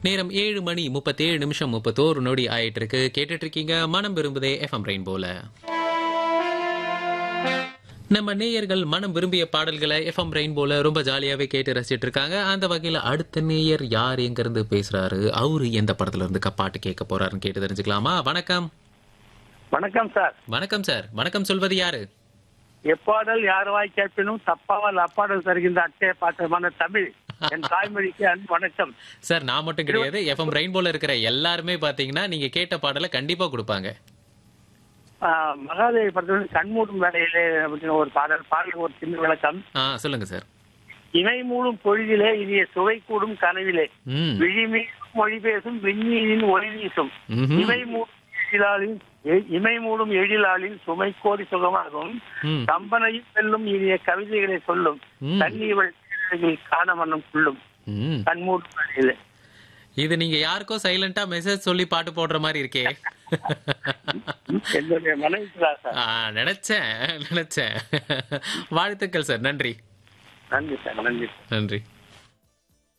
நேரம் ஏழு மணி முப்பத்தேழு நிமிஷம் முப்பத்தோரு நொடி ஆயிட்டு இருக்கு கேட்டுட்டு இருக்கீங்க மனம் விரும்புதே எஃப்எம் ரெயின்போல நம்ம நேயர்கள் மனம் விரும்பிய பாடல்களை எஃப்எம் ரெயின்போல ரொம்ப ஜாலியாவே கேட்டு ரசிச்சிட்டு இருக்காங்க அந்த வகையில அடுத்த நேயர் யார் எங்க இருந்து பேசுறாரு அவரு எந்த படத்துல இருந்து க- பாட்டு கேட்க போறாருன்னு கேட்டு தெரிஞ்சுக்கலாமா வணக்கம் வணக்கம் சார் வணக்கம் சார் வணக்கம் சொல்வது யாரு எப்பாடல் யாருவாய் கேட்பினும் தப்பாமல் அப்பாடல் தருகின்ற அட்டை பாட்டமான தமிழ் என் தாய்மொழிக்கு அன்பு வணக்கம் சார் நான் மட்டும் கிடையாது எஃப்எம் ரெயின்போல இருக்கிற எல்லாருமே பாத்தீங்கன்னா நீங்க கேட்ட பாடலை கண்டிப்பா கொடுப்பாங்க ஆஹ், மகாதேவி படத்தில் கண்மூடும் வேலையிலே அப்படின்னு ஒரு பாடல் பாடலுக்கு ஒரு சின்ன விளக்கம் ஆ சொல்லுங்க சார் இமை மூடும் பொழுதிலே இனிய சுவை கூடும் கனவிலே ம் விழிமீ மொழி பேசும் விண்மீனின் ஒளி வீசும் ம்ஹும். இமை மூடும் எழிலாளின் எ- இமை மூடும் எழிலாளின் சுமை கோரி சுகமாகும் ம் கம்பனையும் செல்லும் இனிய கவிதைகளை சொல்லும் ம். கண்ணீவள் காண மன்னம் கொள்ளும் ம் கண்மூடும் வேலையிலே இது நீங்க யாருக்கோ சைலண்டா மெசேஜ் சொல்லி பாட்டு போடுற மாதிரி இருக்கே என்னுடைய மனைவி தான் சார் ஆ, நினைச்சேன் நினைச்சேன் வாழ்த்துக்கள் சார் நன்றி நன்றி சார் நன்றி நன்றி